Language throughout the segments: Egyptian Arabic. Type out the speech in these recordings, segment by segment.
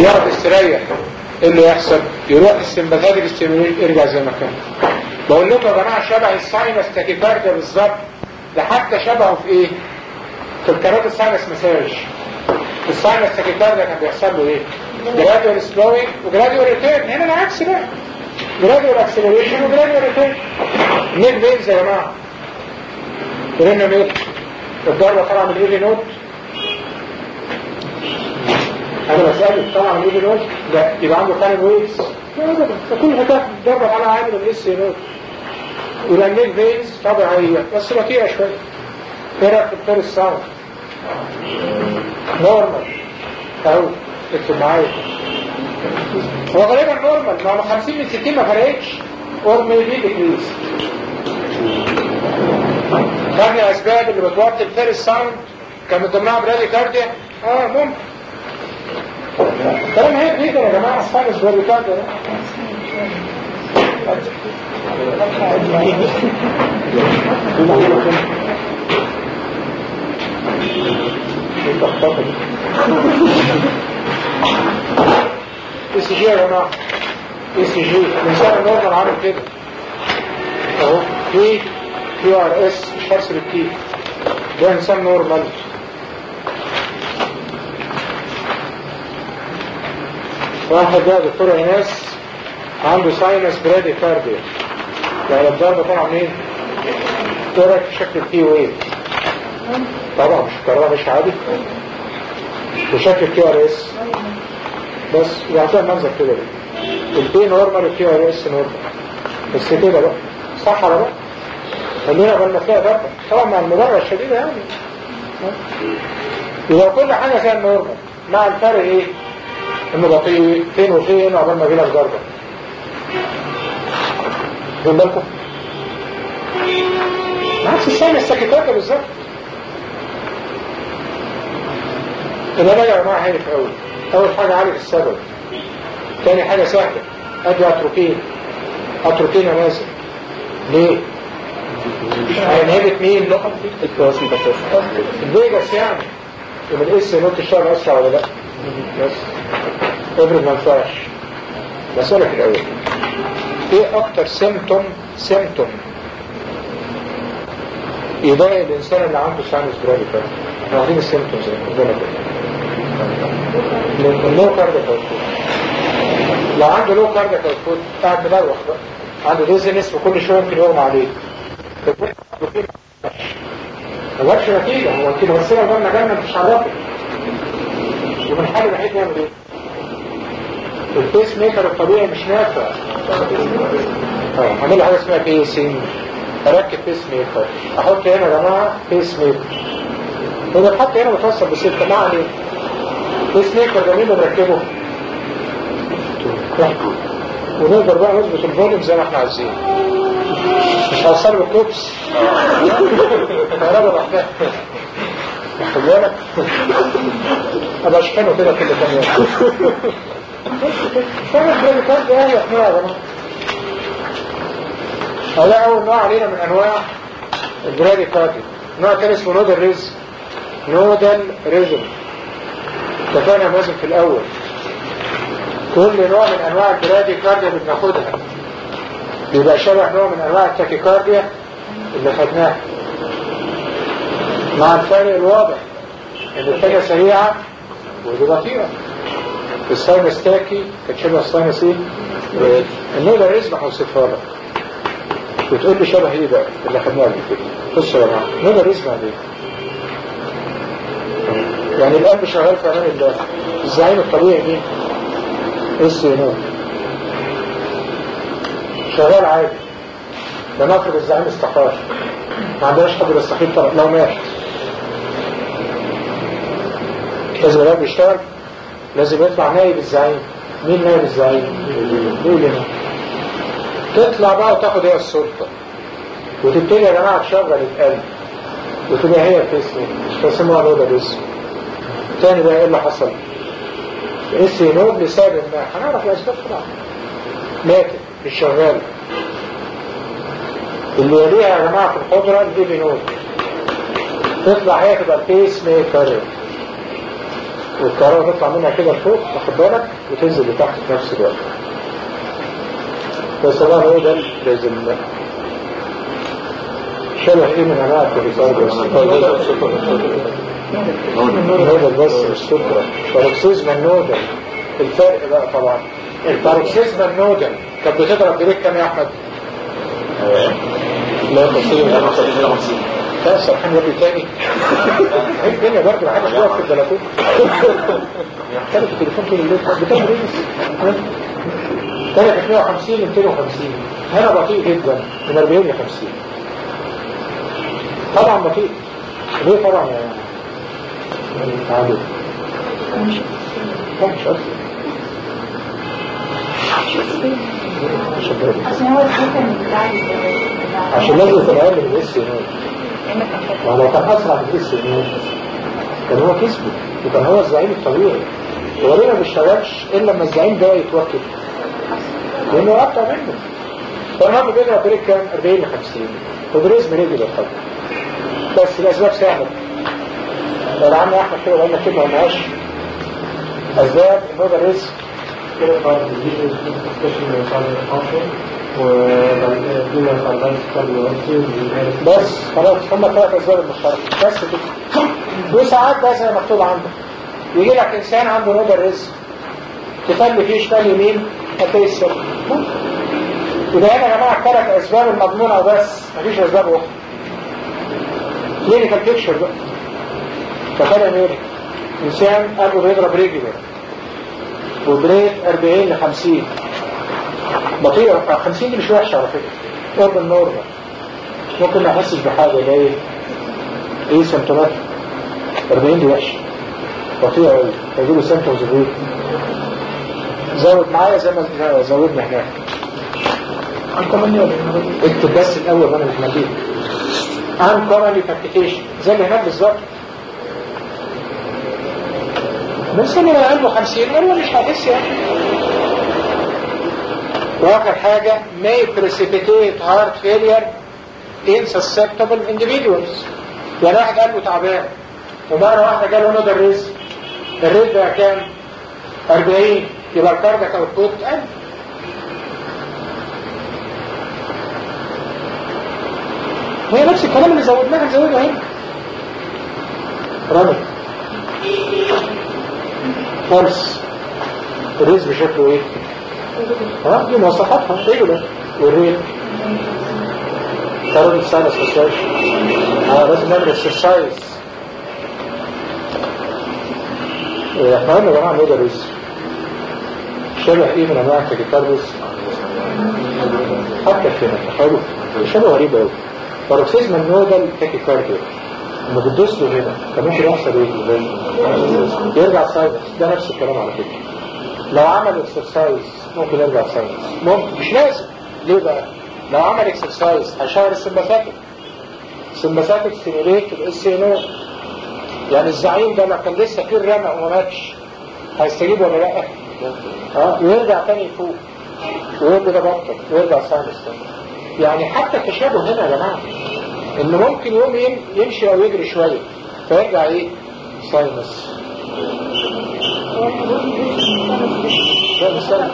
يقعد يستريح ايه اللي يحصل يروح السمباثاتيك ستيموليشن يرجع زي ما كان بقول لكم يا جماعه شبه الساينس تاكيكارديا بالظبط ده حتى شبهه في ايه في الكارات الساينس مساج الساينس تاكيكارديا كان بيحصل له ايه جراديوال سلوينج وجراديوال ريتيرن هنا العكس بقى جراديوال اكسلريشن وجراديوال ريتيرن نيك فينز يا جماعه قلنا ميت الضربه طالعه من الايفي نوت انا بسألك طبعا من ايفي نوت لا يبقى عنده كان ويفز لا ابدا فكل حاجه ضربه طالعه عادي من الاس نوت يبقى النيك فينز طبيعيه بس بطيئه شويه فرق في الطير الصعب نورمال اهو اكتب معايا هو غالبا نورمال ما هو 50 من 60 ما فرقتش اور ميبي ديكريز خدنا اسباب اللي بتوطي الفيرس ساوند كان من ضمنها برادي كارديا اه ممكن كلام هيك كده يا جماعه اصحاب برادي كارديا ده اي سي جي يا جماعه اي سي جي الانسان النورمال عامل كده اهو في كيو ار اس مش هرسل الكي ده انسان نورمال واحد ده دكتور ايناس عنده ساينس برادي كارديا يعني الضربه طبعا مين؟ طرق شكل الكي ويف طبعا مش كرامة مش عادي وشكل كيو ار اس بس يعطيها منظر كده البي نورمال الكيو ار اس نورمال بس كده بقى صح ولا لا؟ خلينا قبل ما تلاقي ضربة طبعا مع المبالغة الشديدة يعني يبقى كل حاجة فيها نورمال مع الفرق ايه؟ انه بطيء فين وفين عقبال ما يجيلك ضربة واخدين بالكم؟ عكس السنة السكتاكة بالظبط يبقى ده يا جماعة هيك قوي أول حاجة عارف السبب تاني حاجة سهلة أدي أتروكين أتروكين يا مازن ليه؟ هينهبت مين؟ الفيجاس يعني يبقى الاس نوت الشهر أسرع ولا لا؟ بس افرض ما ينفعش مسألة في الأول ايه أكتر سيمتوم سيمتوم يضايق الإنسان اللي عنده ساينس برادي فاهم احنا واخدين السيمتومز قدامنا كده اللو كاردياك اوتبوت لو عنده لو كاردياك اوتبوت قاعد مدروخ بقى عنده ديزنس وكل شويه ممكن يغمى عليه ما جابش نتيجه هو انت لو السنه جالنا جالنا مش عرفت ومن الحل الوحيد نعمل ايه؟ البيس ميكر الطبيعي مش نافع اه هعمل له حاجه اسمها بيسنج اركب بيس ميكر احط هنا يا جماعه بيس ميكر هو الحط هنا متوصل بستة ما عليه بيس ميكر ده مين اللي مركبه؟ ونقدر بقى نظبط الفوليوم زي ما احنا عايزين مش هوصله بالكوبس الكهرباء لوحدها واخد بالك؟ ابقى اشحنه كده كل كام يوم فاهم الكلام ده يا اخويا يا جماعه هؤلاء أول نوع علينا من أنواع البرادي كاردي نوع تاني اسمه نودل ريزم نودل ريزم اتفقنا مازن في الأول كل نوع من أنواع البرادي كارديا اللي بناخدها بيبقى شبه نوع من أنواع التاكيكارديا اللي خدناها مع الفرق الواضح ان الحاجة سريعة ودي بطيئة الساينس تاكي كانت شبه الساينس ايه؟ النودل ريزم هوصفها لك وتقول لي شبه ايه بقى اللي خدناه قبل كده بص يا جماعه نقدر نسمع ليه يعني القلب شغال في امان الله الزعيم الطبيعي مين اس نور شغال عادي ده نفرض الزعيم استقال ما عندناش حد يستقيل طبعا لو مات لازم القلب يشتغل لازم يطلع نايب الزعيم مين نايب الزعيم؟ قول هنا تطلع بقى وتاخد هي السلطة وتبتدي يا جماعة تشغل القلب وتبقى هي الاسم مش تسموها نودة الاسم تاني بقى ايه اللي حصل اس نود لسبب ما هنعرف الاسباب طبعا لكن مش شغال اللي يليها يا جماعة في الحضرة البيبي نود تطلع هي تبقى البيس ميكر والكهرباء تطلع منها كده لفوق واخد بالك وتنزل لتحت في نفس الوقت بس طبعا هو ده لازم شبه ايه من انواع النودل بس مش سكرة باروكسيزما النودل الفرق بقى طبعا الباروكسيزما النودل كانت بتضرب بريك كام يا احمد؟ لا تصير لا سرحان وجه تاني هي الدنيا برضه محدش واقف في البلكونه كانت التليفون طول الليل بتعمل ايه كانت 150 ل 250 هنا بطيء جدا من 40 ل 50 طبعا بطيء ليه طبعا يا عادل مش اصلا عشان هو الحته من بتاع عشان لازم يكون اقل من الاس ولو كان اسرع من الاس كان هو كسبه وكان هو الزعيم الطبيعي هو ليه ما بيشتغلش الا لما الزعيم ده يتوكل لانه ابطا منه فالنهارده بيضرب بريك كام 40 ل 50 ودريزم رجل الحب بس الاسباب سهله لو عم احمد كده قلنا كلمه ما قلناهاش اسباب النوبل ريسك كده بعد الفيديو سبيشال من صار الحاصل وبعدين خلصت كل بس خلاص هم ثلاث اسباب المشتركه بس كده وساعات بقى زي ما مكتوب عندك يجي لك انسان عنده نوبل ريسك تخلي فيه شمال يمين هتلاقي السر يبقى هنا يا جماعه ثلاث اسباب المضمونه بس مفيش اسباب اخرى كلينيكال بيكتشر بقى تخيل امريكا انسان قلبه بيضرب رجله وبريك 40 ل 50 بطيء 50 دي مش وحشه على فكره قرب النورمال ممكن ما يحسش بحاجه اللي هي ايه سيمتومات 40 دي وحشه بطيء قوي هيجيله سيمتومز ايه زود معايا زي ما زودنا هناك اكتب بس الاول وانا مش مديك عن كورالي فابريكيشن زي اللي هناك بالظبط بس اللي عنده 50 ولا مش هيحس يعني واخر حاجة may precipitate heart failure in susceptible individuals يعني واحد قلبه تعبان ومرة واحدة جاله نودر ريز الريز بقى كام 40 يبقى الكاردك اوتبوت قل هي نفس الكلام اللي زودناه هنزوده هنا رمي فالس الريز بشكله ايه ها دي مواصفاتها ايه ده والريل كارون ساينس مساج اه لازم نعمل اكسرسايز احنا قلنا يا جماعه ايه ده ريز شبه ايه من انواع التاكيكارديس حتى الفينة تخيلوا شبه غريب قوي باروكسيزم النودل تاكيكارديا لما بتدوس له هنا كان ممكن يحصل ايه يرجع ساينس ده نفس الكلام على فكره لو عمل اكسرسايز ممكن يرجع ساينس ممكن مش لازم ليه بقى لو عمل اكسرسايز هيشغل السمباثاتيك السمباثاتيك ستيميليت الاس ان او يعني الزعيم ده لو كان لسه فيه الرمق وما ماتش هيستجيب ولا لا؟ اه ويرجع تاني يفوق ويقول ده بطل ويرجع ساينس تاني يعني حتى التشابه هنا يا جماعه ان ممكن يوم يمشي او يجري شويه فيرجع ايه؟ ساينس لا مش ساينس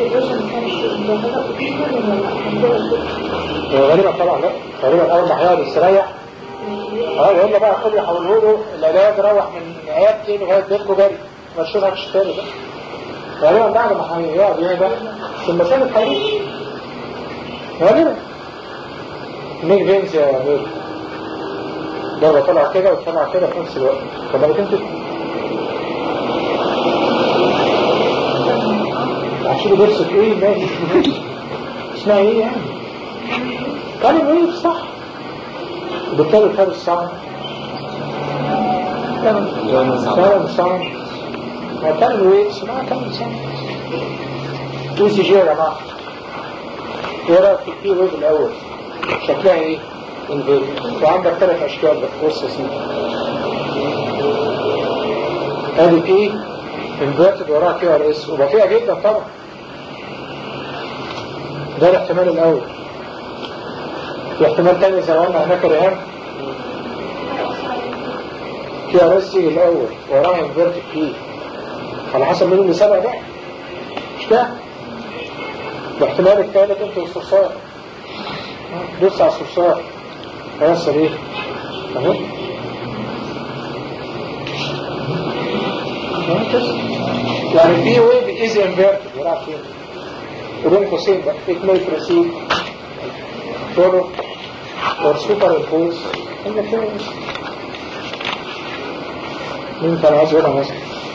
غالبا طبعا لا غالبا اول ما هيقعد يستريح اه يقول له بقى خد يحوله له العلاج روح من عيادتي لغايه بيتكم جري ما تشوفكش تاني بقى غالبا بعد ما هيقعد يهدى ثم سابت حقيقي غالبا ميك فينز يا ميك ضربة طلع كده وطلع كده في نفس الوقت طب ما كنت عشان درسك ايه ماشي اسمها ايه يعني كان ايه صح بالتالي خد الصعب كان صعب ما كان الويت اسمها كان صعب اي سي جي يا جماعه ايه رايك في الكي ويف الاول شكلها ايه انفيد وعندك ثلاث اشكال بقى بص يا سيدي ادي بي انفيرتد وراها كي ار اس وبطيئه جدا طبعا ده الاحتمال الاول في احتمال تاني زي ما قلنا هناك رهان كي ار اس يجي الاول وراها انفيرتد بي على حسب مين اللي سبق ده مش ده الاحتمال الثالث انت والصرصار دوس على الصرصار هيحصل ايه اهو يعني البي ويف از انفيرتد يلعب فين وبين قوسين بقى it may proceed follow or superimpose in the phase مين كان عايز يقولها مثلا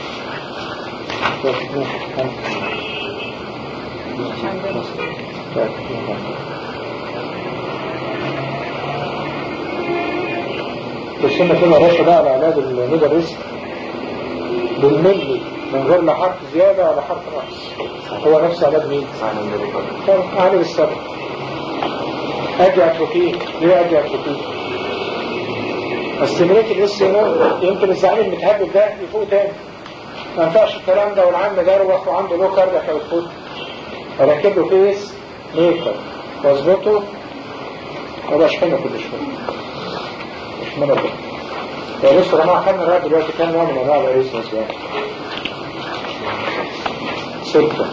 بصينا كده رشا بقى على علاج الميدل ريسك بالملي من غير لا حرف زيادة ولا حرف نقص هو نفس علاج مين؟ طب عامل السبب ادي اتروكين ليه ادي اتروكين؟ استمريت الاس يمكن الزعيم المتهبب ده يفوق تاني ما ينفعش الكلام ده والعم دروخ وعنده لو كاردياك هيفوت اركب له فيس ميكر واظبطه وبشحنه كل شويه مش مرة كده يا بصوا يا جماعه خدنا لغايه دلوقتي كام نوع من انواع الريسنس يعني ستة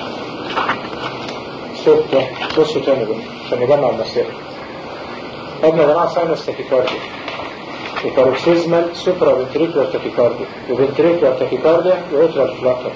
ستة بصوا تاني بقى عشان نجمع المسائل خدنا يا جماعه ساينس تاكيكارديا وباروكسيزمال سوبرا فنتريكولار تاكيكارديا وفنتريكولار تاكيكارديا واترال فلاتر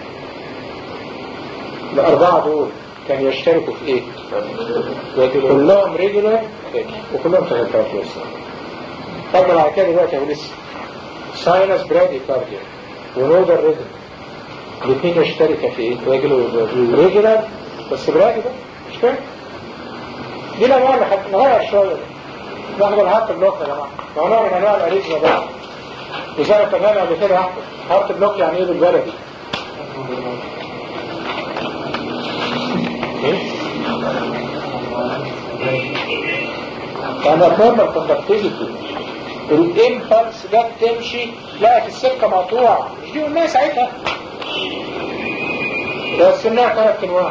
الأربعة دول كانوا يشتركوا في إيه؟ كلهم ريجولار وكلهم تاكيكارديا طب بعد كده دلوقتي يا لسه ساينس برادي كارديا ونودر ريزم الاثنين يشتركوا في ايه؟ ريجولار بس برادي بقى مش كده؟ دي الانواع اللي هنغير شويه ناخد الهارت بلوك يا جماعه ما نوع من انواع الاريزما بقى وزي ما اتفقنا قبل كده احمد هارت بلوك يعني ايه بالبلدي؟ انا نورمال كوندكتيفيتي الامبلس جت تمشي لقت السكه مقطوعه مش دي قلناها ساعتها بس انها ثلاث انواع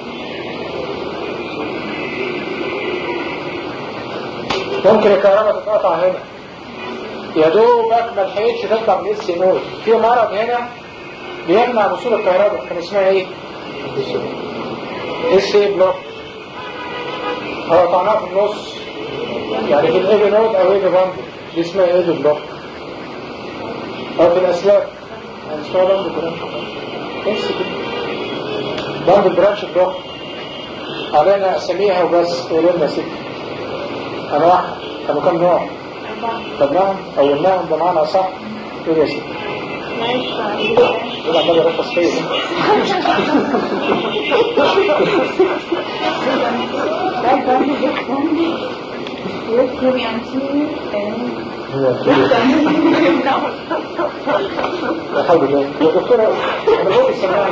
ممكن الكهرباء تتقطع هنا يا دوبك ما لحقتش تطلع من اس نود في مرض هنا بيمنع وصول الكهرباء كان اسمها ايه؟ اس اي بلوك قطعناها في النص يعني في الايفي نود او ايفي باند دي اسمها ايفي بلوك او في الاسلاك يعني اسمها باند برانش بس كده باند برانش بلوك علينا اسميها وبس قولوا لنا ست انواع كانوا كام نوع؟ خدناهم اولناهم بمعنى صح ايه يا ست؟ يبقى عمال يرقص فيا يذكر يعني لا حول الله يا دكتورة انا بقول السماعي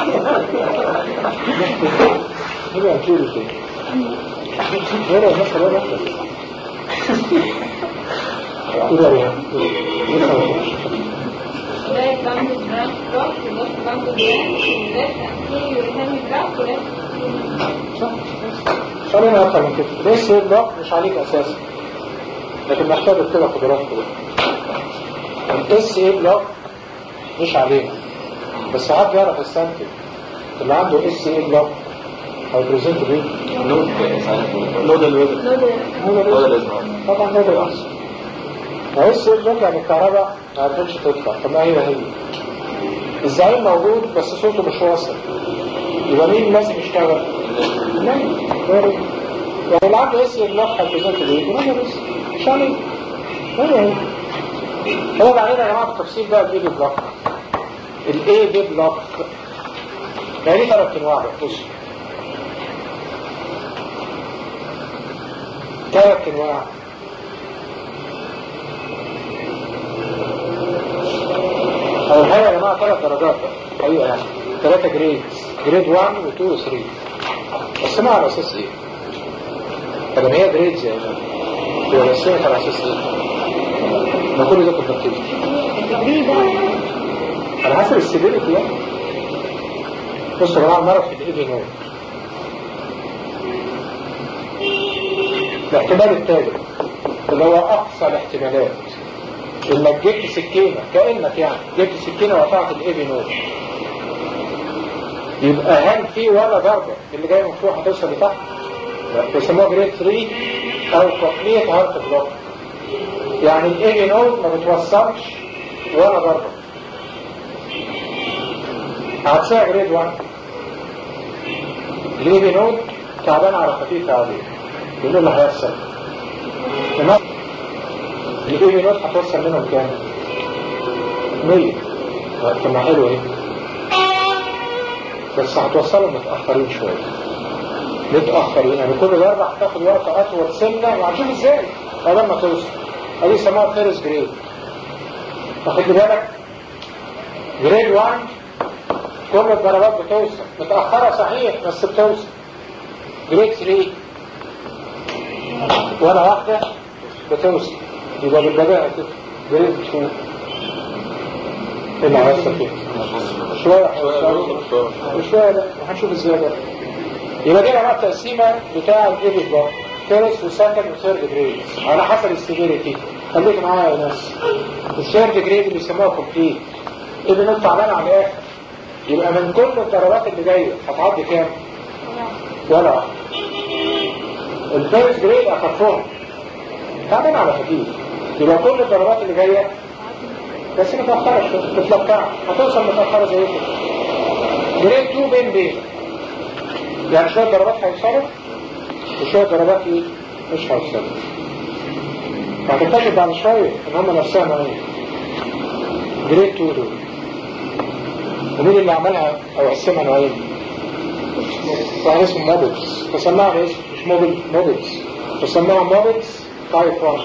هنا هتشيل فين هنا الناس لا نفسك كده يا ده باند برانش بلوك وده باند برانش وده تأثير يرهمي بلوك وده صح خلينا اكتر من كده ليش بلوك مش عليك اساسا لكن محتاج كده قدرات كده الاس اي بلوك مش علينا بس حد يعرف السنتج اللي عنده اس اي بلوك هيبريزنت بيه لود الوزن لود الوزن طبعا ده ده ما اس اي بلوك يعني الكهرباء ما عرفتش تطلع طب ما هي هي الزعيم موجود بس صوته مش واصل يبقى مين لازم يشتغل؟ نايم يعني اللي عنده اس اي بلوك هيبريزنت بيه يبقى بس مش عليه هي هي هو بعدين يا جماعه التفصيل بقى الاي بي بلوك الاي بي بلوك يعني ليه ثلاث انواع بقى بص ثلاث انواع اول حاجه يا جماعه ثلاث درجات بقى حقيقه يعني ثلاثه جريد جريد 1 و2 و3 بس ما على اساس ايه؟ طب ما هي جريدز يا جماعه هي رسمت على اساس ايه؟ ما كل ده كنت بكتبه على حسب السيفيريتي يعني بصوا يا جماعه المرض في الايدي نور الاحتمال الثالث اللي هو اقصى الاحتمالات انك جبت سكينه كانك يعني جبت سكينه وقطعت الايدي نور يبقى هل في ولا ضربة اللي جاية مفتوحة توصل لتحت؟ لا بيسموها جريد 3 او كومبليت هارت بلوك يعني الاي نود ما بتوصلش ولا ضربة عكسها جريد 1 الاي نود تعبان على خفيف عليه يقول له اللي هيحصل تمام الاي نود هتوصل منهم كام؟ 100 طب ما حلو ايه؟ بس هتوصلهم متأخرين شوية متأخرين يعني كل ضربة هتاخد وقت أطول سنة وهنشوف ازاي لما توصل ادي يسموها فيرست جريد واخد بالك جريد 1 كل الضربات بتوصل متأخرة صحيح بس بتوصل جريد 3 ولا واحدة بتوصل يبقى بالبداية كده جريد 2 ايه اللي هيحصل فيه شوية هيوصلوا وشوية لا وهنشوف ازاي بقى يبقى دي بقى التقسيمة بتاع الايبس بقى فيرست وسكند وثيرد جريد على حسب السيفيريتي خليك معايا يا ناس الثيرد جريد اللي بيسموها كومبليت اللي نط تعبان على الاخر يبقى من كل الضربات اللي جايه هتعدي كام؟ ولا واحدة الفيرست جريد اخفهم تعبان على خفيف يبقى كل الضربات اللي جايه بس متأخرة شوية متلقعة هتوصل متأخرة زي كده جريد 2 بين بين يعني شوية ضربات هيوصلوا وشوية ضربات ايه مش هيوصلوا هتكتشف بعد شوية ان هم نفسهم ايه جريد 2 دول ومين اللي عملها او قسمها نوعين واحد اسمه موبلز فسماها ايش مش موبل موبلز فسماها موبلز تايب 1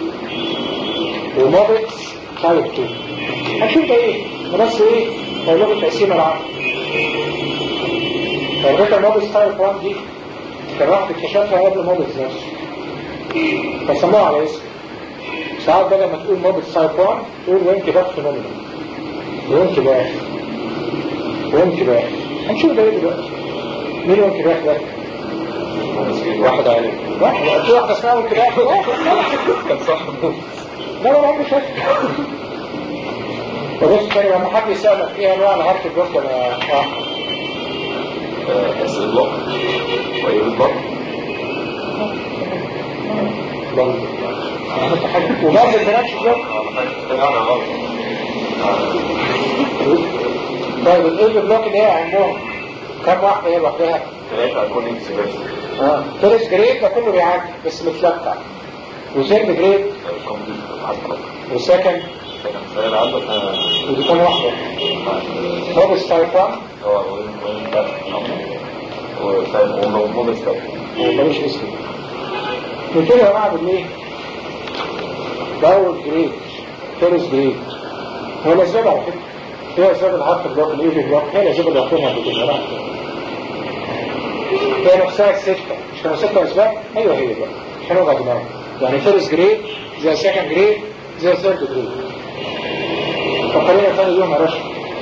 وموبلز تايب 2 هنشوف ده ايه ده بس ايه هقول لكم التقسيمه العامه فالريتا موبلز تايب 1 دي كان واحد اكتشفها قبل موبلز نفسه فسموها على اسم ساعات بدل ما تقول موبلز تايب 1 تقول وانت باك فينومينال وانت باك وانت باك هنشوف ده ايه دلوقتي مين وانت باك ده؟ واحد عليه واحد في واحده اسمها وانت باك كان صاحبه لا لا عمري شفت فبص تاني لما حد يسألك ايه انواع الهارت بلوك ولا اه اس بلوك وايه بلوك وبرضه البنات بلوك انا غلط طيب الايه بلوك اللي هي عندهم كم واحده هي لوحدها؟ ثلاثة هتكون اكس بس اه فيرست جريد ده كله بيعدي بس متلقع وسيرد جريد كومبليت عشرة وسكند كان سؤال عنده انا ودي كام واحده؟ موبس تايب 1 هو وين وين بس وسايب ومو بس وماليش اسم قلت له يا جماعه بالليه؟ باول جريد فيرست جريد هو الاسباب على فكره هي اسباب الهارت بلوك الايفي بلوك هي الاسباب اللي واخدينها قبل كده راح هي نفسها الستة مش كانوا ستة اسباب ايوه هي بقى مش هنوجع دماغنا يعني فيرست جريد زي سكند جريد زي ثيرد جريد فكرنا ثاني يوم يا رشا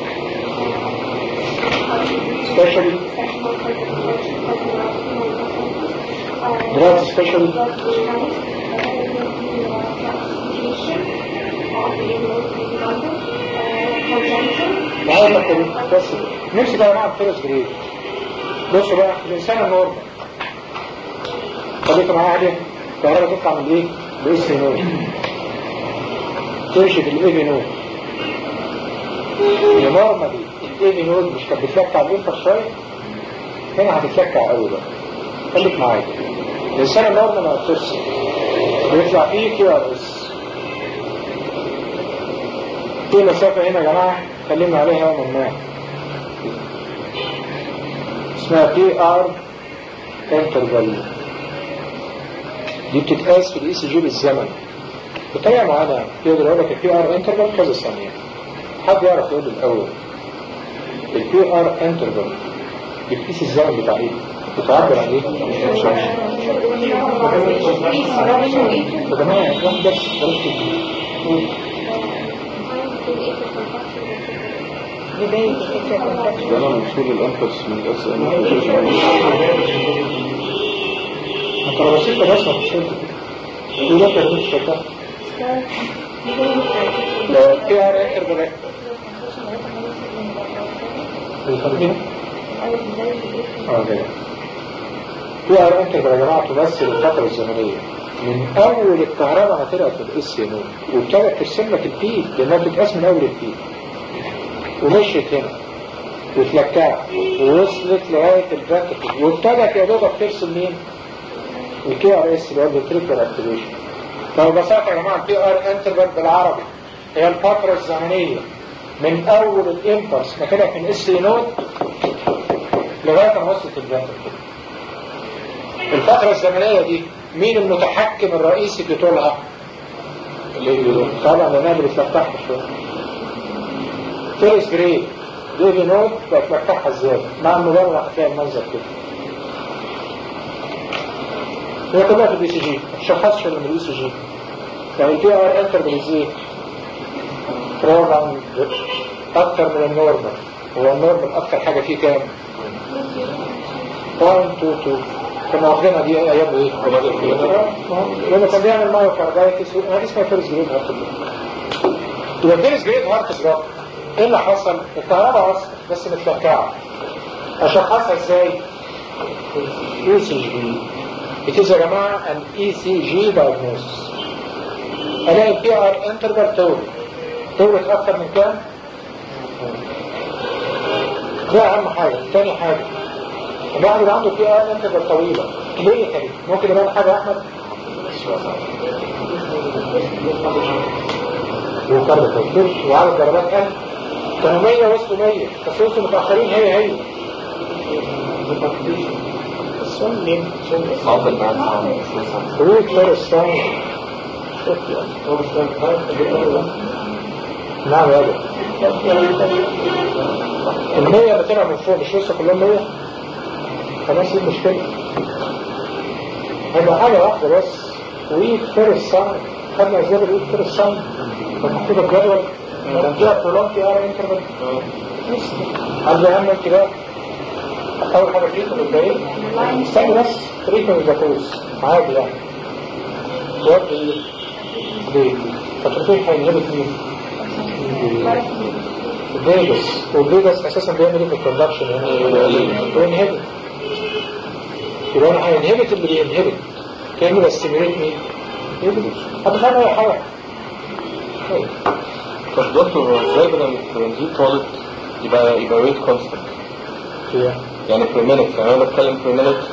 سبيشالي دلوقتي سبيشالي معايا فكرين بس نمسك يا جماعه الفيرست جريد بصوا بقى الانسان النورمال خليكم معايا عليه الكهرباء تطلع من ايه؟ باس نور تمشي في الاي نود يا نورمالي الاي نود مش كانت بتلكع الانفر شويه هنا هتتلكع قوي بقى خليك معايا الانسان النورمال ما بتفصل بيطلع فيه كيو ار اس في مسافه هنا يا جماعه اتكلمنا عليها يوم ما اسمها بي ار انترفال دي بتتقاس في الاي سي جي بالزمن بطريقه معينه يقدر يقول لك البي ار انترفال كذا ثانيه حد يعرف يقول لي الاول البي ار انترفال بتقيس الزمن بتاع ايه؟ بتعبر عن ايه؟ مش عارف. يا جماعه واحد بس بلاش كده. ده انا مشهور الانفس من الاس ام انت لو بصيت بس ما تشوف كده يقول لك يا بنت شكرا لا بي ار انترفال بيخلينا أول بداية الاسم اه كده في ار انت يا جماعه تمثل الفتره الزمنيه من اول الكهرباء ما طلعت في الاس نود وابتدت ترسم لك البيك لانها بتتقاس من اول البيك ومشيت هنا وتلكعت ووصلت لغايه الفاتيكال وابتدت يا دوبك ترسم مين؟ الكي ار اس اللي هو الفنتريكولار اكتيفيشن فببساطه يا جماعه البي ار انترفال بالعربي هي الفتره الزمنيه من اول الامبلس ما طلعت من اس نود لغايه ما وصلت الفاتيكال الفترة الزمنية دي مين المتحكم الرئيسي في طولها؟ طبعا لانها اللي بتفتحها شوية فيرس جريد ديفي نوت بتفتحها ازاي؟ مع المبالغة هتلاقي المنظر كده هي كلها في البي سي جي ما تشخصش الا من البي سي جي يعني البي ار انتر بالزي طبعا اكتر من النورمال هو النورمال اكتر حاجة فيه كام؟ 0.22 كنا واخدينها دي ايام ايه؟ لما كان بيعمل مايوكاردايتس هذه اسمها فيرس جريد هارت بلوك يبقى فيرس جريد هارت بلوك ايه اللي حصل؟ الكهرباء وصلت بس متلكعه اشخصها ازاي؟ اي سي جي It is يا جماعه an ECG diagnosis الاقي البي ار انترفال تولد تولد اكتر من كام؟ ده اهم حاجه تاني حاجه الواحد يبقى عنده بي ار انترفال طويله ليه كده؟ ممكن يبقى حاجه يا احمد؟ وكرر التوفير وعلى الضربات قل كانوا 100 وصلوا 100 بس وصلوا متاخرين هي هي السؤال مين؟ أفضل بعد ساعة ويك فير الساين نعم يا ابو المية اللي طلع من فوق مش لسه كلهم مية خلاص ايه المشكلة هيبقى حاجة واحدة بس ويك فير الساين خدنا ازاي الويك فير الساين مكتوب الجدول كان فيها بلوكي ار انترفال عندي اهم انتباه اول حاجة فيكم الباقي استنى بس تريكم الجاكوز عادي يعني سؤال ايه؟ ليه؟ فترتين هينهبط مين؟ الفيجاس والفيجاس اساسا بيعمل ايه في الكوندكشن يعني بينهبط يبقى انا هينهبط اللي بينهبط كانه بستيميوليت مين؟ هتخيل اي حاجه طب دكتور هو ازاي بدل الترانزيت طالت يبقى يبقى ويت كونستنت هي يعني per minute يعني انا بتكلم per minute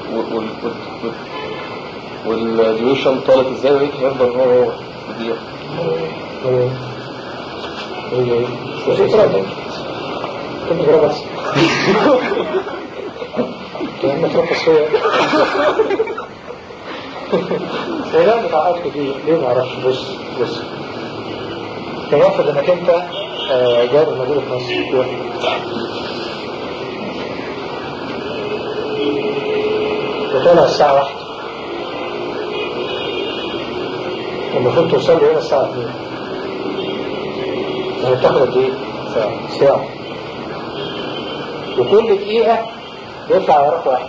والديوشن طالت ازاي ويت هيفضل هو هو دي ايه ايه ايه بس اقرا ده كنت اقرا بس كأنك تركز فيا الكلام بتاع أكل دي ليه ما اعرفش بص بص تنفذ انك انت آه، جار مدينة مصر وطلع الساعة واحدة المفروض توصل لي هنا الساعة 2 يعني بتاخد قد ايه؟ ساعة ساعة وكل دقيقة بيطلع وراك واحد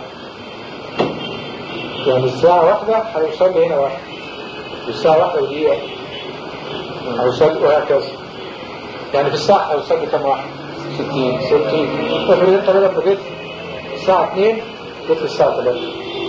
يعني الساعة واحدة هيوصل لي هنا واحد والساعة واحدة ودقيقة هيوصل وهكذا يعني في الساعة هيوصل لي كام واحد؟ 60 60 افرض انت لما جيت الساعة 2 جيت الساعة 3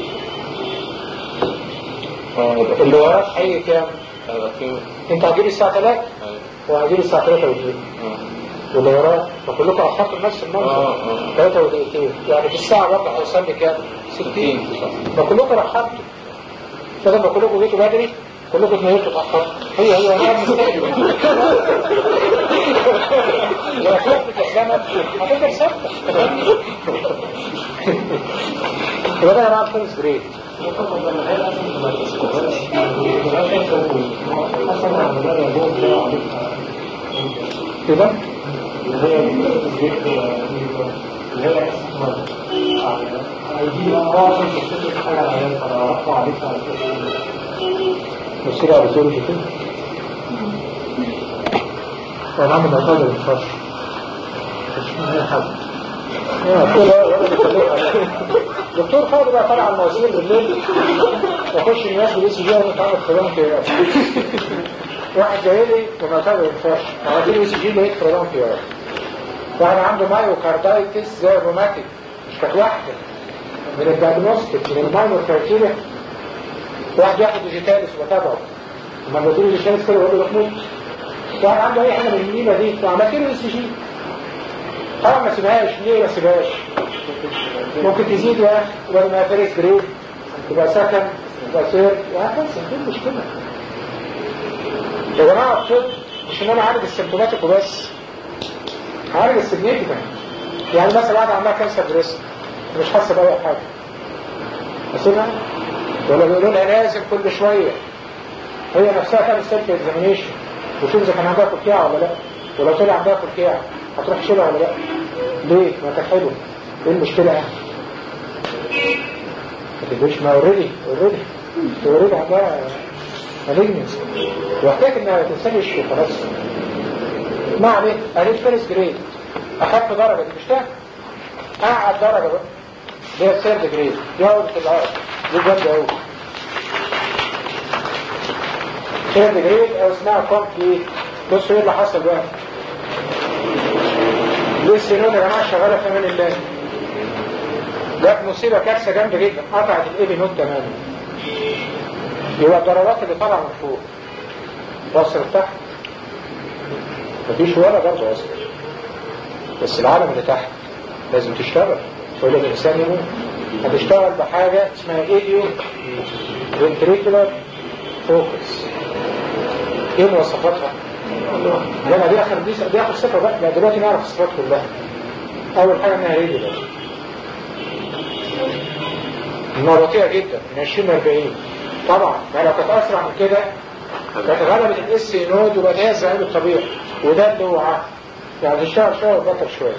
اه يبقى اللي وراك هيجي كام؟ هيبقى في انت هتجيب الساعة 3 ايوه وهجيب الساعة 3 ودقيقة اه واللي وراك فكلكم أخرتوا نفس المنظر اه اه 3 ودقيقتين يعني في الساعة برضه هيوصل لي كام؟ 60 ما كلكم رحبتوا فلما كلكم جيتوا بدري كلكم اتنيتوا اتأخرتوا هي هي انا مستني لو خفت الزمن هتفضل ثابتة يبقى ده يا جماعة فيرست جريد كده بصير على طول كده وانا عامل مصادر الفرش مش اي حد دكتور خالد بقى طالع على المواسير بالليل واخش الناس بليس جي انا اتعمل فرام كده واحد جاي لي بمصادر الفرش عملت له سي جي لقيت فرام كده واحد عنده مايوكاردايتس زي الروماتيك كانت واحدة من الدياجنوستيك من الماينور كرايتيريا واحد ياخد ديجيتاليس وتابعه لما بدوا له ديجيتاليس كده يقول له روح موت واحد عنده اي حاجه من النيمه دي وعملت له اس جي طبعا ما سيبهاش ليه ما سيبهاش ممكن تزيد يا اخي بدل ما فيرست جريد تبقى سكن تبقى سير وهكذا دي المشكله يا جماعه الطب مش ان انا اعالج السيمتوماتيك وبس هعالج السيجنيفيكانت يعني مثلا واحد عندها كانسر بريست مش حاسه باي حاجه اسيبها ولا بيقولوا لها لازم كل شويه هي نفسها تعمل سيلف اكزامينيشن وتشوف اذا كان عندها كلكيعه ولا لا ولو طلع عندها كلكيعه هتروح تشيلها ولا لا ليه ما كانت حلوه ايه المشكله يعني ما تقولش ما اوريدي اوريدي اوريدي عندها مالجنس واحتاج انها الانسان يشفي خلاص ما عليه قالت فيرست جريد اخف درجه دي مش ده اعلى درجه بقى دي الثيرد جريد دي عقده العقد دي جامده قوي ثيرد جريد او اسمها كومبليت بصوا ايه اللي حصل بقى ليه السنون يا جماعه شغاله في امان الله جت مصيبه كارثه جامده جدا قطعت الايبي نوت تماما يبقى الضربات اللي طالعه من فوق وصلت تحت مفيش ولا ضربه وصلت بس العالم اللي تحت لازم تشتغل ولا الانسان يموت هتشتغل بحاجه اسمها ايديو ventricular فوكس ايه مواصفاتها؟ لما دي اخر دي, دي اخر صفه بقى لا دلوقتي نعرف الصفات كلها اول حاجه انها ريجولار انها بطيئه جدا من 20 ل 40 طبعا ما لو كانت اسرع من كده كانت غلبت الاس نود وبقت هي الزعيم الطبيعي وده اللي هو عقل يعني تشتغل شويه وتبطل شويه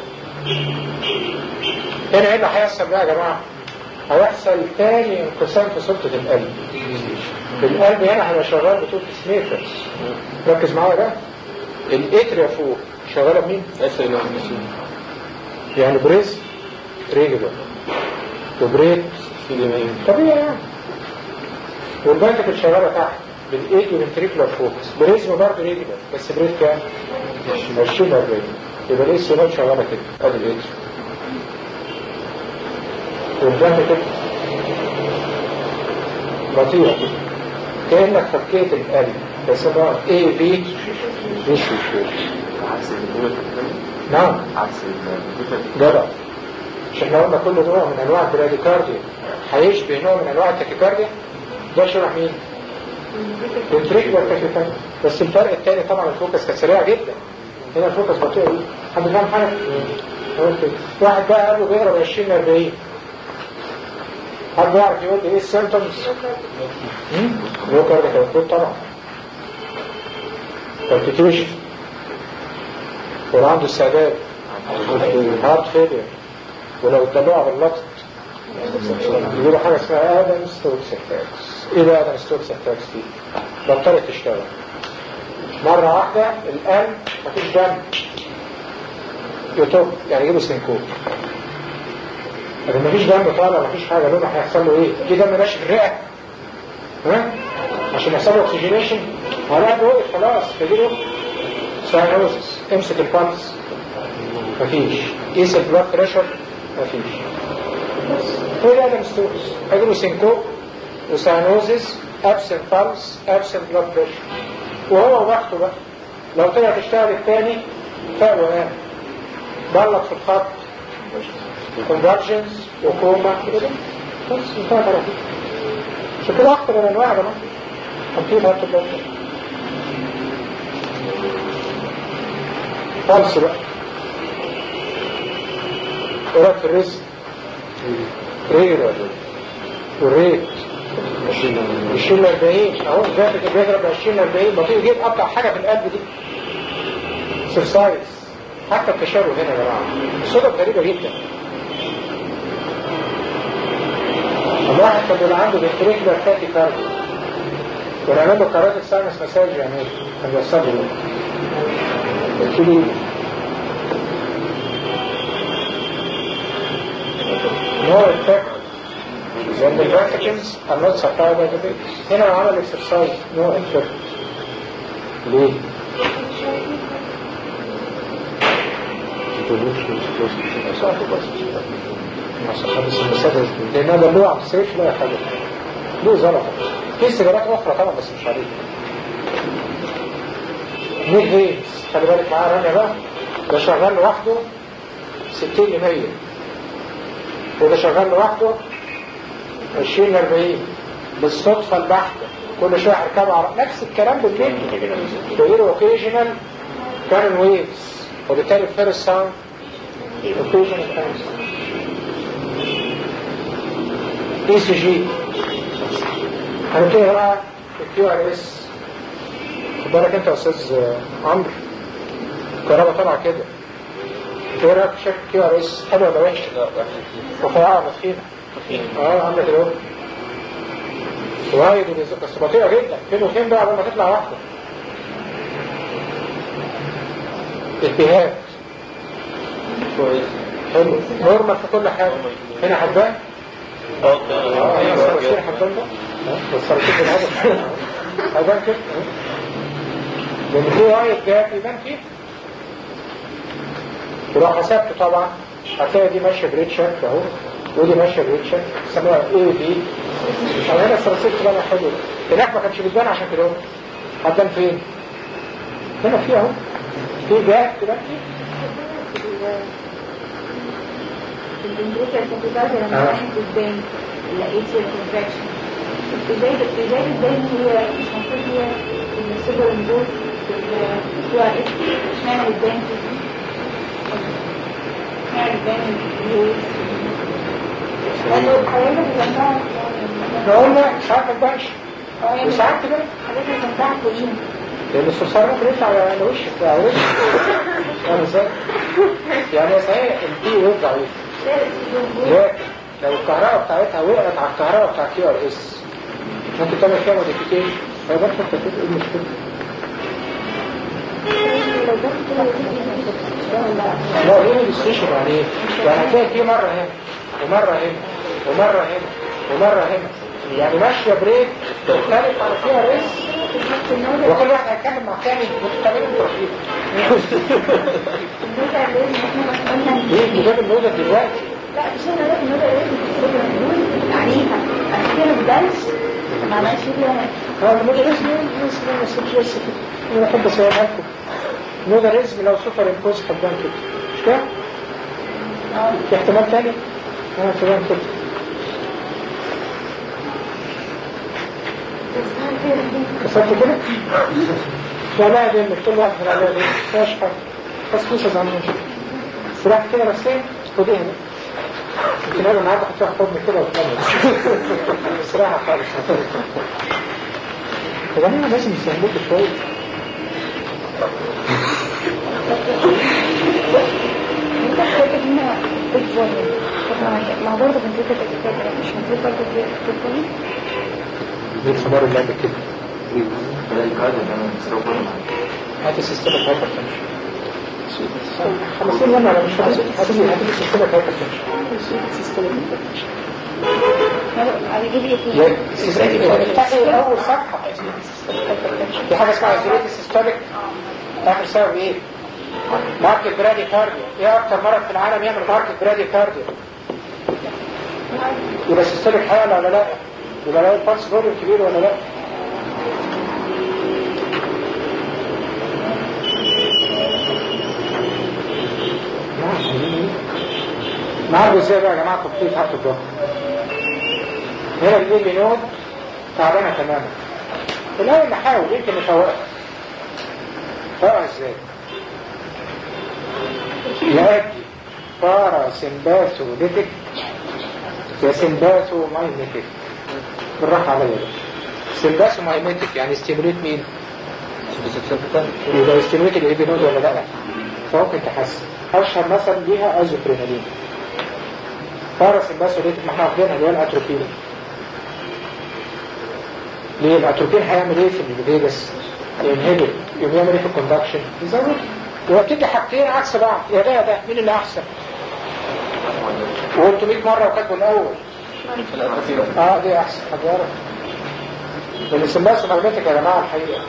هنا ايه اللي هيحصل بقى يا جماعه؟ هيحصل تاني انقسام في سلطه القلب القلب هنا هيبقى شغال بتوت سميثرز ركز معايا بقى الاتريا فوق شغاله بمين؟ اس ال يعني بريز ريجولار وبريد طبيعي يعني والبنك شغاله تحت بالايد والانتريكولار فوكس بريزم برضه ريجولار بس بريد كام؟ 20 40 يبقى الايه السينات شغاله كده ادي الايد والبنك كده بطيئه كده كانك فكيت القلب بس بقى ايه بي مش مش عكس الدول نعم عكس الدول جدع مش احنا قلنا كل نوع من انواع البراديكارديا هيشبه نوع من انواع التاكيكارديا ده شرح مين؟ الفريكولار تاكيكارديا بس الفرق الثاني طبعا الفوكس كانت سريعه جدا هنا الفوكس بطيء قوي حد فاهم حاجه؟ قلت واحد بقى قلبه بيضرب 20 ل 40 حد يعرف يقول لي ايه السيمتومز؟ لو كارديا كانت طبعا كالبيتيشن وعنده استعداد هارت فيلير ولو اتبعوا باللطط يجيبوا حاجة اسمها آدم ستوكس اتاكس ايه بقى آدم ستوكس اتاكس دي؟ بطلت تشتغل مرة واحدة القلب مفيش دم يطب يعني يجيبوا سنكوب لكن مفيش دم طالع مفيش حاجة لونه هيحصل له ايه؟ في دم ماشي في الرئة ها؟ عشان يحصل له اكسجينيشن القلب وقف خلاص فيجيله ساينوزس امسك البلس مفيش قيس البلاد بريشر مفيش هو ده ادم ستوكس هيجيله سينكوب وساينوزس ابسنت بالس ابسنت بلاد بريشر وهو وقته بقى لو طلع تشتغل الثاني فاق وقام بلط في الخط كونفرجنس وكوما كده بس انتهى على كده عشان كده اخطر من انواع يا جماعه تنطيط هات البلد فالس بقى ايه رايك في الرزق؟ رير والريت 20 ل 40 اهو الجرافيك بيضرب 20 ل 40 بطيء جدا اقطع حاجه في القلب دي اكسرسايز حتى التشرب هنا يا جماعه الصدف غريبه جدا الواحد كان بيبقى عنده فينتريكولار فاتي كارديو ونعمل له كاراتيك ساينس مساج يعني كان بيوصل له قلت له no effect when the Vatican's are not supplied by the babies. هنا عمل exercise no effect. ليه؟ بس المسدس لان هذا اللي هو على السرير لا يحتاج له زلطه في سيجارات اخرى طبعا بس مش عليه ميد هيلز خلي بالك معاه رانيا بقى ده شغال لوحده 60 ل 100 وده شغال لوحده 20 ل 40 بالصدفه البحته كل شويه هركبه على نفس الكلام بالليل تقول اوكيجنال كارن ويفز وبالتالي الفيرست ساوند اوكيجنال كارن اي سي جي هنبتدي بقى الكيو ار اس خد بالك انت يا استاذ عمرو الكهرباء طالعه كده ايه رايك في شكل كيو ار اس حلو ولا وحش؟ لا وحش رفيعه ولا تخينه؟ اه عامله كده اهو وايد وبيز- بس بطيئه جدا فين وفين بقى قبل ما تطلع واحده التهاب كويس حلو نورمال في كل حاجه هنا حبان اه اه هي الصراصير حبان ده اه الصراصير بالهدف حبان كده اه. لان في وايد جاب يبان فيه ولو حسبت طبعا هتلاقي دي ماشيه بريد شكل اهو ودي ماشيه بريد شكل يسموها اي بي مش هنا الصراصير تبان حلوه هناك ما كانش بتبان عشان كده اهو هتبان فين؟ هنا في اهو في جاب تبان فيه الانتريكال كاتيجوري لما آه. كانت قدام لقيت الكونتراكشن ازاي ازاي ازاي هي مش المفروض هي السوبر امبوز الكيو ار اس اشمعنى قدام اشمعنى قدام حضرتك بتنفع احنا قلنا ساعات ما تبانش وساعات تبان حضرتك بتنفع فوقين لان الصرصار ممكن يطلع على وشك على وشك يعني ازاي؟ يعني صحيح البي ويف ضعيف لكن لو الكهرباء بتاعتها وقعت على الكهرباء بتاع كيو ار اس ممكن تعمل فيها موديفيكيشن فيبقى انت بتقول ايه المشكله؟ لو جبت كده ولا لا ايه الستيشن يعني ايه؟ يعني هتلاقي في مره هنا ومره هنا ومره هنا ومره هنا يعني ماشيه بريك تختلف على كيو ار اس وكل واحد هيتكلم مع الثاني ممكن تعملوا انترفيو ليه جاب النوده دلوقتي لا مش انا لازم نقول لازم تستخدم الحلول عنيفة عشان كده ما بدلش ما عملش فيها هو النوده ريزم بس بس بس بس كده انا بحب اسويها لكم النوده ريزم لو سوبر امبوز حبان كده مش كده؟ في احتمال تاني؟ اه احتمال كده كسرت كده؟ لا لا دي اللي كل واحد من العيال دي مفيهاش حاجة بس فلوس زعلان سرحت كده رسين خديها بقى يمكن انا النهارده هحطها في حضني كده وتكمل بصراحة خالص طب انا لازم يسهلوك شوية انت حضرتك هنا بيج فوليوم مع برضه بنتيجة الكتابة مش المفروض برضه في بيج فوليوم دي الخبار اللي عندك كده هات السيستم هايبر تنشن خلصين لنا انا مش فاهم هات لي هات لي السيستم هايبر تنشن هيجيب لي فيه افتحي اول صفحة في حاجة اسمها زيريت سيستوليك اخر سبب ايه؟ ماركت برادي كارديا ايه اكتر مرض في العالم يعمل ماركت برادي كارديا يبقى سيستوليك حالة ولا لا؟ يبقى لا البلس فوليوم كبير ولا لا؟ نعرض ازاي بقى يا جماعة تخطيط حرف الضغط هنا الاي نود تعبانة تماما في الأول نحاول يمكن نفوقها فوقها ازاي يؤدي بارا سمباسو ليتك يا سمباسو مايميتك بالراحة على بالك سمباسو مايميتك يعني ستيموليت مين؟ يبقى ستيموليت الاي نود ولا لا؟ فممكن تحسن اشهر مثلا ليها ازوبرينالين بارا سمباسو ليتك ما احنا واخدينها اللي هي الاتروبين ليه الاتروبين هيعمل ايه في الفيجاس ينهبل يقوم يعمل ايه في الكوندكشن يزود وبتدي حاجتين عكس بعض يا ده يا ده مين اللي احسن وقلت 100 مره وكاتبه الاول اه دي احسن حضاره اللي سماها معلوماتك يا جماعه الحقيقه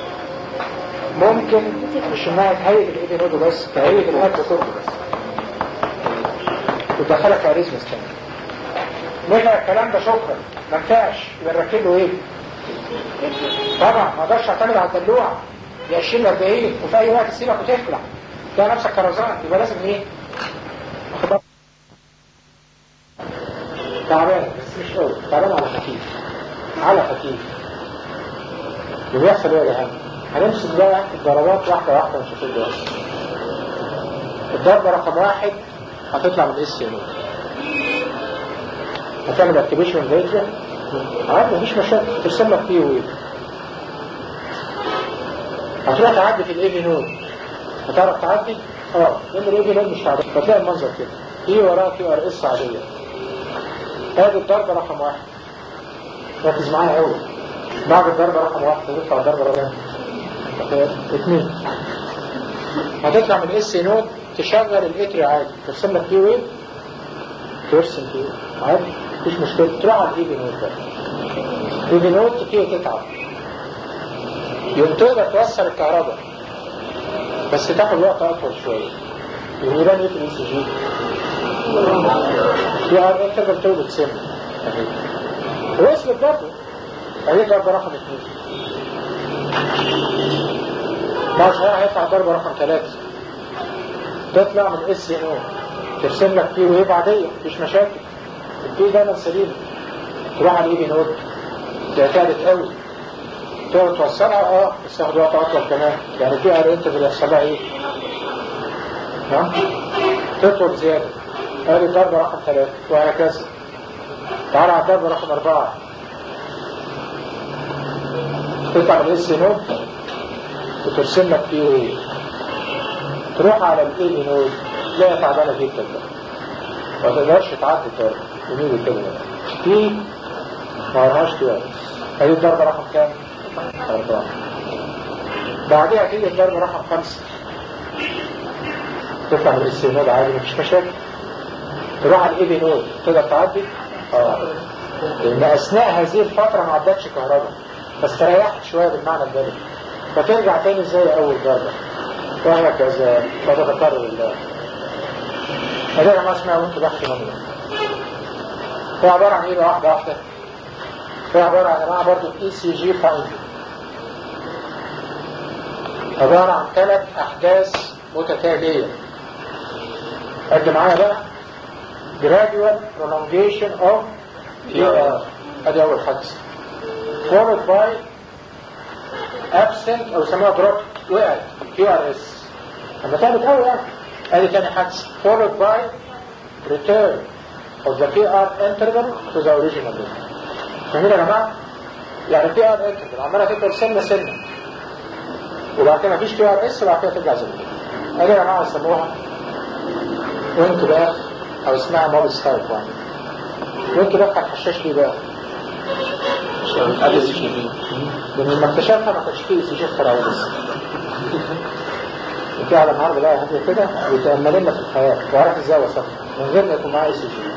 ممكن مش انها تهيئ الايدي نودو بس تهيئ الاكل كله بس وتدخلك اريزمس كمان نفع الكلام ده شكرا ما نفعش يبقى نركب له ايه؟ طبعا ما اقدرش اعتمد على الدلوع دي 20 40 وفي اي وقت تسيبك وتخلع تلاقي نفسك كرزان يبقى لازم ايه؟ واخد بالك؟ تعبان بس مش قوي تعبان على خفيف على خفيف اللي بيحصل ايه يا جهاز؟ هنمسك بقى الضربات واحده واحده ونشوف دلوقتي الضربه رقم واحد هتطلع من اس يمين هتعمل اكتيفيشن للريترا عادي مفيش مشاكل ترسم لك فيه ويف هتروح تعدي في الاي في نود هتعرف تعدي؟ اه لان الاي في نود مش تعدي فتلاقي المنظر كده في وراه كيو ار اس عاديه هذه الضربه رقم واحد ركز معايا قوي بعد الضربه رقم واحد هتطلع الضربه رقم اثنين هتطلع من الاس نود تشغل الاتري عادي ترسم لك فيه ويف ترسم فيه عادي مفيش مشكله تروح على الاي في نود بقى الاي في نود تبتدي تتعب يوم تقدر توصل الكهرباء بس تاخد وقت اطول شويه النيران ايه في الاي سي جي في ار انترفال تولد سن وصلت برضه اهي ضربه رقم اثنين بعد شويه هيطلع ضربه رقم ثلاثه تطلع من اس ان او ترسم لك فيه ويف عاديه مفيش مشاكل البي دايما سليم تروح على الاي بي نود تعتادت قوي تقدر توصلها اه بس تاخد وقت اطول كمان يعني في ار انت بيحصل لها ايه؟ نعم تطول زياده ادي الضربه رقم ثلاثه وهكذا تعال على الضربه رقم اربعه تطلع من الاس نود وترسم لك فيه ايه؟ تروح على الاي بي نود تلاقيها تعبانه جدا بقى ما تقدرش تعدي الضربه يمين كده في ما لهاش كده هذه الضربه رقم كام؟ أربعة بعدها تيجي الضربة رقم خمسة تطلع من الاستناد عادي مفيش مشاكل تروح على الاي بي نود تقدر تعدي؟ اه لان اثناء هذه الفترة ما عدتش كهرباء بس تريحت شوية بالمعنى البدني فترجع تاني زي اول ضربة وهكذا فتتكرر الله هذا ما اسمها وانت بحث منه هو عبارة عن ايه واحدة واحدة هي عبارة عن جماعة برضو اي سي جي فايندنج عبارة عن ثلاث أحداث متتالية قد معايا بقى gradual prolongation of PR ادي أول حدث followed by absent أو يسموها drop وقعت QRS لما تعمل قوي يعني ادي تاني حدث followed by return of the PR interval to the original level فاهمين يا جماعه؟ يعني بي ار انترفال عماله تكبر سنه سنه وبعد كده مفيش بي ار اس وبعد كده ترجع زي ما هي. ادي يا جماعه يسموها وانتباه او اسمها موبل ستايل وان وانتباه كان حشاش ليه بقى؟ عشان ادي سي جي لان لما اكتشفها ما كانش فيه سي جي اختراعي لسه وفي على النهارده بقى هاديه كده ويتامل لنا في الحياه وعرف ازاي وصفها من غير ما يكون معاه سي جي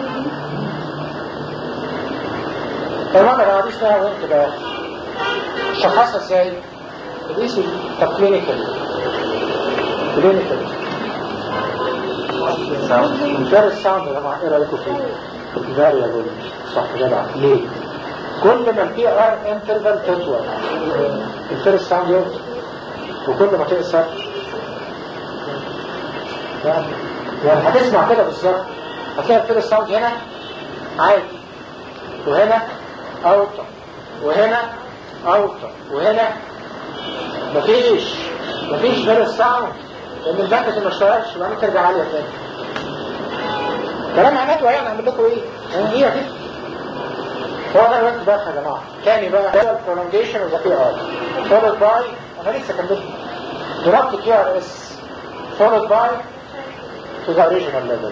طبعا انا دي اسمها وانت بقى شخصها ازاي الاي سي طب كلينيكال كلينيكال غير الساوند يا جماعه ايه رايكم فيه فاريبل صح جدع ليه كل ما البي ار انترفال تطول الفيرست ساوند يوصل وكل ما تقصر يعني يعني هتسمع كده بالظبط هتلاقي الفيرست ساوند هنا عادي وهنا اوطى وهنا اوطى وهنا مفيش مفيش غير الساوند لان البنك ما اشتغلش وبعدين ترجع عاليه تاني كلام معناته يعني اعمل لكم ايه؟ يعني هي كده هو ده الوقت بقى يا جماعه تاني بقى ده البرولونجيشن اوف ذا بي ار فولد باي انا لسه كملت ضربت كيو ار اس فولد باي تو ذا اوريجينال ليفل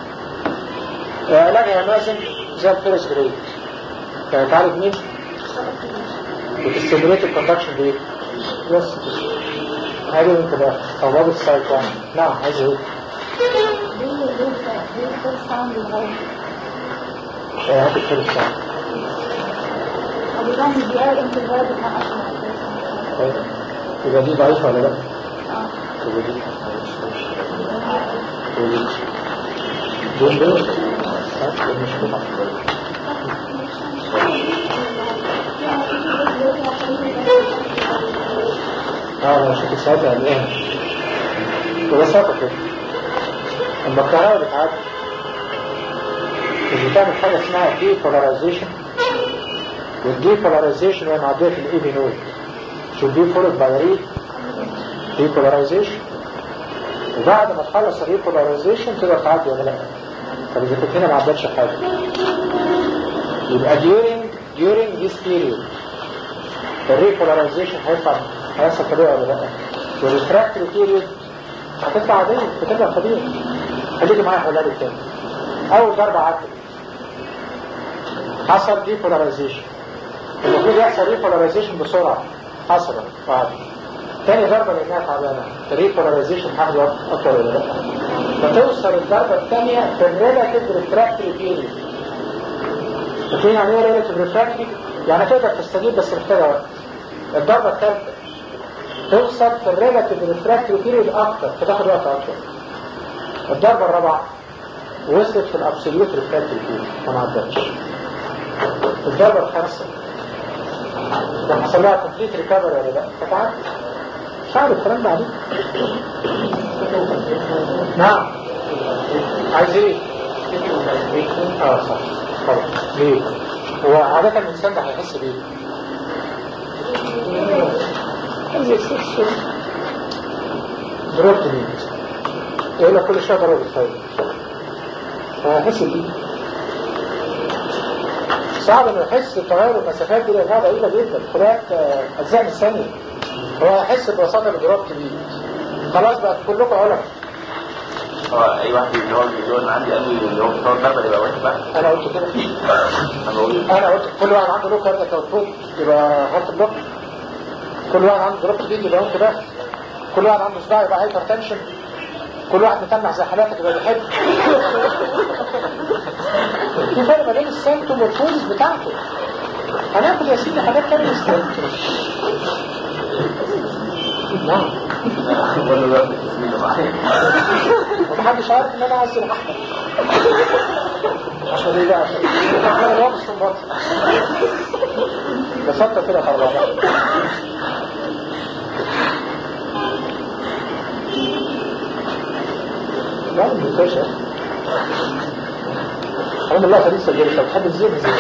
علاجها لازم زي الفيرست جريد يعني تعرف مين؟ بتستمريت الكوندكشن دي بس هذه انت بقى او باب السايكون نعم عايز ايه؟ ايه هات الفيرست ساوند يبقى دي ضعيفة ولا لا؟ يبقى دي دول دول مش كده اه انا شفت ساعتها قلقان ببساطة كده لما الكهرباء بتعدي مش بتعمل حاجة اسمها دي بولاريزيشن والدي بولاريزيشن وهي معدية في الاي نود should be followed by a repolarization وبعد ما تخلص الريبولاريزيشن تقدر تعدي ولا لا طب اذا كنت هنا ما عدتش حاجه يبقى during during this period الريبولاريزيشن هيطلع هيحصل طبيعي ولا لا والريفراكتوري بيريود هتطلع عادية بتطلع طبيعي خليكي معايا حلال التاني اول ضربة عدت حصل ديبولاريزيشن المفروض يحصل ريبولاريزيشن بسرعة حصل بعد تاني ضربة لأنها تعبانة الريبولاريزيشن هاخد وقت أطول ولا لا فتوصل الضربة الثانية في الريلاتيف ريفراكتوري بيريود فاكرين يعني ايه ريلاتيف ريفراكتوري؟ يعني تقدر تستجيب بس محتاجة وقت الضربة الثالثة توصل في الريلاتيف ريفراكتوري بيريود أكتر فتاخد وقت أكتر الضربة الرابعة وصلت في الابسوليوت ريفراكتوري بيريود ما عدتش الضربة الخامسة لما حصل لها كومبليت ريكفري ولا لا فتعدي صعب الكلام ده عليك نعم عايز ايه؟ اه صح طبعا ليه؟ هو عادة الإنسان ده هيحس بيه ضربت مين؟ يقول لك كل شوية ضرب الفايل فهيحس بيه صعب انه يحس بتغير المسافات دي لانها ضئيله جدا فروقات اجزاء من الثانيه هو هيحس ببساطه بضرب كبير خلاص بقى كلكم علماء اه اي واحد اللي هو اللي هو عندي قوي اللي هو بتوع الضربه يبقى واحد بقى انا قلت كده انا بقول انا قلت كل واحد عنده له كارت اوتبوت يبقى هارت بلوك كل واحد عنده ضرب كبير يبقى وانت بس كل واحد عنده صداع يبقى هايبر تنشن كل واحد متنح زي حالاتك يبقى بيحب في فرق ما بين السيمتوم والفوز بتاعته هناخد يا سيدي حاجات تانية السيمتوم نعم كل ده بسم الله معايا ومحدش عارف ان انا عايز احمد عشان ايه بقى عشان احنا الوقت استنباط بسطة كده خربانة لا ما بنساش الحمد لله خليل سجل لو تحب الزين زين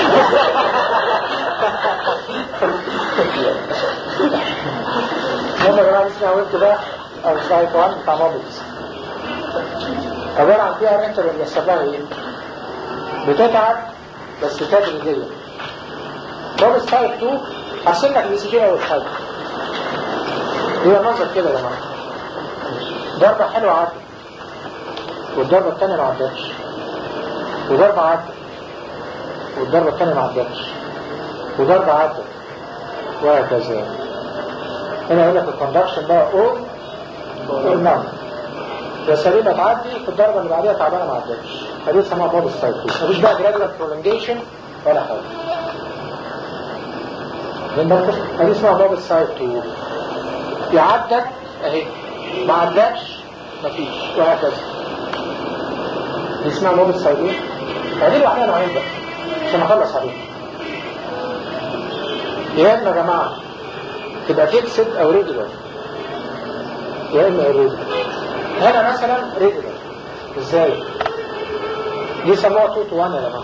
المهم يا جماعه اسمها ويب ده او سايت 1 بتاع موبيلز عباره عن فيها انت اللي بيحصل لها ايه؟ بتتعب بس تدريجيا موبيلز تايب 2 هرسم لك الاي سي جي اول حاجه هي منظر كده يا جماعه ضربه حلوه عدت والضربه الثانيه ما عدتش وضربه عدت والضربه الثانيه ما عدتش وضربه عدت وهكذا هنا يقول لك الكوندكشن ده او او نعم يا سليمة تعدي في الضربة اللي بعديها تعبانة ما عدتش هذه اسمها باب السايكل مفيش بقى جراديوال برولونجيشن ولا حاجة هذه اسمها باب السايكل يعدت اهي ما عدتش مفيش وهكذا دي اسمها باب السايكل هذه لوحدها نوعين بقى عشان اخلص عليها يا اما يا جماعه تبقى فيكسد او ريجولار يا اما ريجولار هنا مثلا ريجولار ازاي دي سموها 2 تو 1 يا جماعه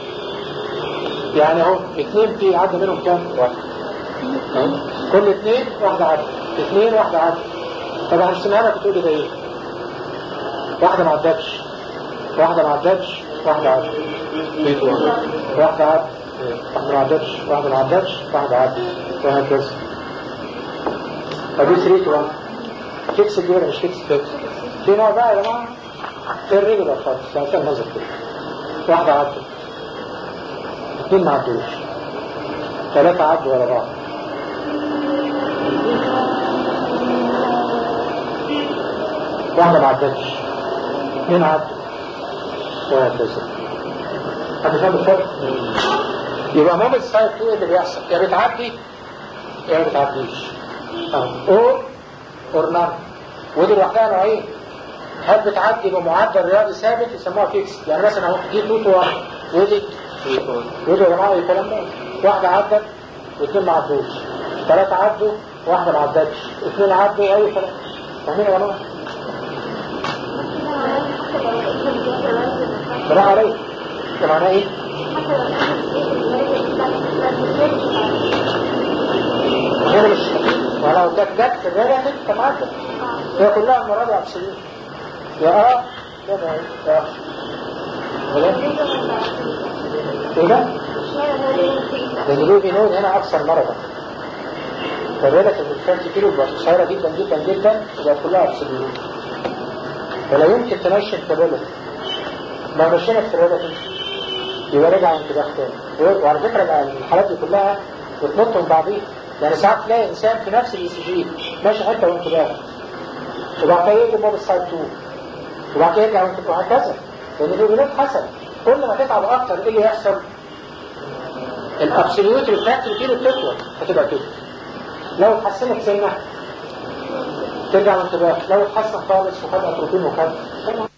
يعني اهو اثنين في عدى منهم كام واحد أهو. كل اثنين واحده عدى اثنين واحده عدى طب هنرسمها لك تقول لي ده ايه واحده ما عدتش واحده ما عدتش واحده عدت واحده عدت واحده ما عدتش واحده ما عدتش واحده عدت وهكذا فدي 3 تو 1 فيكس دي ولا مش فيكس فيكس في نوع بقى يا جماعه الريجولار خالص يعني كان نظر كده واحده عدت اثنين ما عدوش ثلاثه عدوا ورا بعض واحده ما عدتش اثنين عدوا وهكذا حد فاهم الفرق؟ يبقى مومنت سايد 2 اللي بيحصل يا بتعدي يا ما بتعديش اور اور نان ودي لوحدها نوعين هل بتعدي بمعدل رياضي ثابت يسموها فيكس يعني مثلا اهو دي توت واحد ودي ودي يا جماعه الكلام ده واحده عدت واثنين ما عدوش ثلاثه عدوا واحده ما عدتش اثنين عدوا اي كلام فاهمين يا جماعه؟ برافو عليك ده معناه ايه؟ هنا مش ولو كانت جت في الرياضه كانت عدت هي كلها مراد ابسوليوت يا اه يا ما يا ولا ايه ده؟ لان الروبي نود هنا اكثر مرضا فالريلاتيف الفانتي كيلو بتبقى قصيره جدا جدا جدا تبقى كلها ابسوليوت ولا يمكن تنشن في الريلاتيف لو مشينا في الريلاتيف يبقى رجع انتباه تاني وعلى فكره الحالات دي كلها بتنط من بعضيها يعني ساعات تلاقي انسان في نفس الاي سي جي ماشي حته وانتباه وبعد كده يجي باب السايد 2 وبعد كده يرجع وانتباه وهكذا لان الهرمونات حسب كل ما تتعب اكتر ايه اللي يحصل؟ الابسوليوت ريفراكتوري كيلو بتطول فتبقى كده لو اتحسنت سنه ترجع وانتباه لو اتحسن خالص وخد اتروبين وخد